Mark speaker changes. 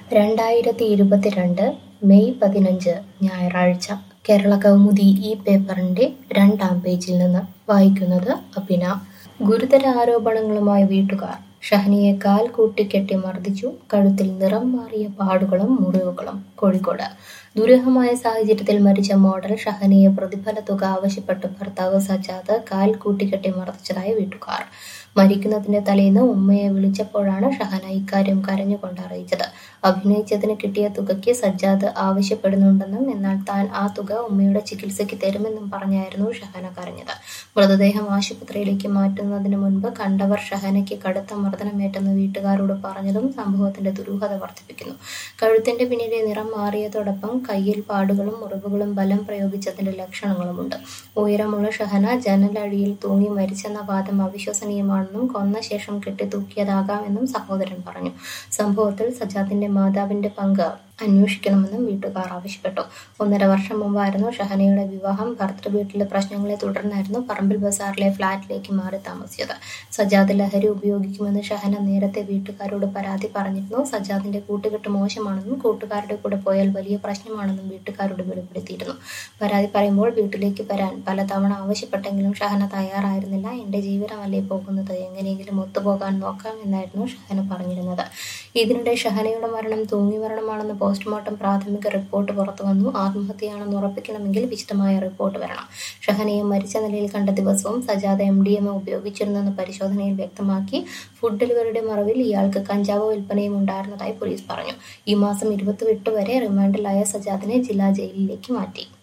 Speaker 1: രണ്ടായിരത്തി ഇരുപത്തിരണ്ട് മെയ് പതിനഞ്ച് ഞായറാഴ്ച കേരള കൗമുദി ഈ പേപ്പറിന്റെ രണ്ടാം പേജിൽ നിന്ന് വായിക്കുന്നത് അഭിന ഗുരുതര ആരോപണങ്ങളുമായി വീട്ടുകാർ ഷഹനിയെ കാൽ കൂട്ടിക്കെട്ടി മർദ്ദിച്ചു കഴുത്തിൽ നിറം മാറിയ പാടുകളും മുറിവുകളും കോഴിക്കോട് ദുരൂഹമായ സാഹചര്യത്തിൽ മരിച്ച മോഡൽ ഷഹനിയെ പ്രതിഫല തുക ആവശ്യപ്പെട്ട് ഭർത്താവ് സജാദ് കാൽ കൂട്ടിക്കെട്ടി മർദ്ദിച്ചതായി വീട്ടുകാർ മരിക്കുന്നതിന്റെ തലേന്ന് ഉമ്മയെ വിളിച്ചപ്പോഴാണ് ഷഹന ഇക്കാര്യം കരഞ്ഞുകൊണ്ട് അറിയിച്ചത് അഭിനയിച്ചതിന് കിട്ടിയ തുകയ്ക്ക് സജ്ജാദ് ആവശ്യപ്പെടുന്നുണ്ടെന്നും എന്നാൽ താൻ ആ തുക ഉമ്മയുടെ ചികിത്സയ്ക്ക് തരുമെന്നും പറഞ്ഞായിരുന്നു ഷഹന കരഞ്ഞത് മൃതദേഹം ആശുപത്രിയിലേക്ക് മാറ്റുന്നതിന് മുൻപ് കണ്ടവർ ഷഹനയ്ക്ക് കടുത്ത മർദ്ദനമേറ്റെന്ന് വീട്ടുകാരോട് പറഞ്ഞതും സംഭവത്തിന്റെ ദുരൂഹത വർദ്ധിപ്പിക്കുന്നു കഴുത്തിന്റെ പിന്നിലെ നിറം മാറിയതോടൊപ്പം കയ്യിൽ പാടുകളും മുറിവുകളും ബലം പ്രയോഗിച്ചതിന്റെ ലക്ഷണങ്ങളുമുണ്ട് ഉയരമുള്ള ഷഹന ജനലഴിയിൽ തൂങ്ങി മരിച്ചെന്ന വാദം അവിശ്വസനീയമാണെന്നും കൊന്ന ശേഷം കെട്ടിത്തൂക്കിയതാകാമെന്നും സഹോദരൻ പറഞ്ഞു സംഭവത്തിൽ സജാദിന്റെ മാതാവിന്റെ പങ്ക് അന്വേഷിക്കണമെന്നും വീട്ടുകാർ ആവശ്യപ്പെട്ടു ഒന്നര വർഷം മുമ്പായിരുന്നു ഷഹനയുടെ വിവാഹം ഭർത്തൃ വീട്ടിലെ പ്രശ്നങ്ങളെ തുടർന്നായിരുന്നു പറമ്പിൽ ബസാറിലെ ഫ്ളാറ്റിലേക്ക് മാറി താമസിച്ചത് സജാദ് ലഹരി ഉപയോഗിക്കുമെന്ന് ഷഹന നേരത്തെ വീട്ടുകാരോട് പരാതി പറഞ്ഞിരുന്നു സജാദിന്റെ കൂട്ടുകെട്ട് മോശമാണെന്നും കൂട്ടുകാരുടെ കൂടെ പോയാൽ വലിയ പ്രശ്നമാണെന്നും വീട്ടുകാരോട് വെളിപ്പെടുത്തിയിരുന്നു പരാതി പറയുമ്പോൾ വീട്ടിലേക്ക് വരാൻ പലതവണ ആവശ്യപ്പെട്ടെങ്കിലും ഷഹന തയ്യാറായിരുന്നില്ല എന്റെ ജീവിതമല്ലേ പോകുന്നത് എങ്ങനെയെങ്കിലും ഒത്തുപോകാൻ നോക്കാം എന്നായിരുന്നു ഷഹന പറഞ്ഞിരുന്നത് ഇതിനിടെ ഷഹനയുടെ മരണം തൂങ്ങി മരണമാണെന്ന് പോസ്റ്റ്മോർട്ടം പ്രാഥമിക റിപ്പോർട്ട് പുറത്തു വന്നു ആത്മഹത്യയാണെന്ന് ഉറപ്പിക്കണമെങ്കിൽ വിശദമായ റിപ്പോർട്ട് വരണം ഷഹനയെ മരിച്ച നിലയിൽ കണ്ട ദിവസവും സജാദ എം ഡി എം എ ഉപയോഗിച്ചിരുന്നെന്ന് പരിശോധനയിൽ വ്യക്തമാക്കി ഫുഡ് ഡെലിവറിയുടെ മറവിൽ ഇയാൾക്ക് കഞ്ചാവ് വിൽപ്പനയും ഉണ്ടായിരുന്നതായി പോലീസ് പറഞ്ഞു ഈ മാസം ഇരുപത്തിയെട്ട് വരെ റിമാൻഡിലായ സജാദിനെ ജില്ലാ ജയിലിലേക്ക് മാറ്റി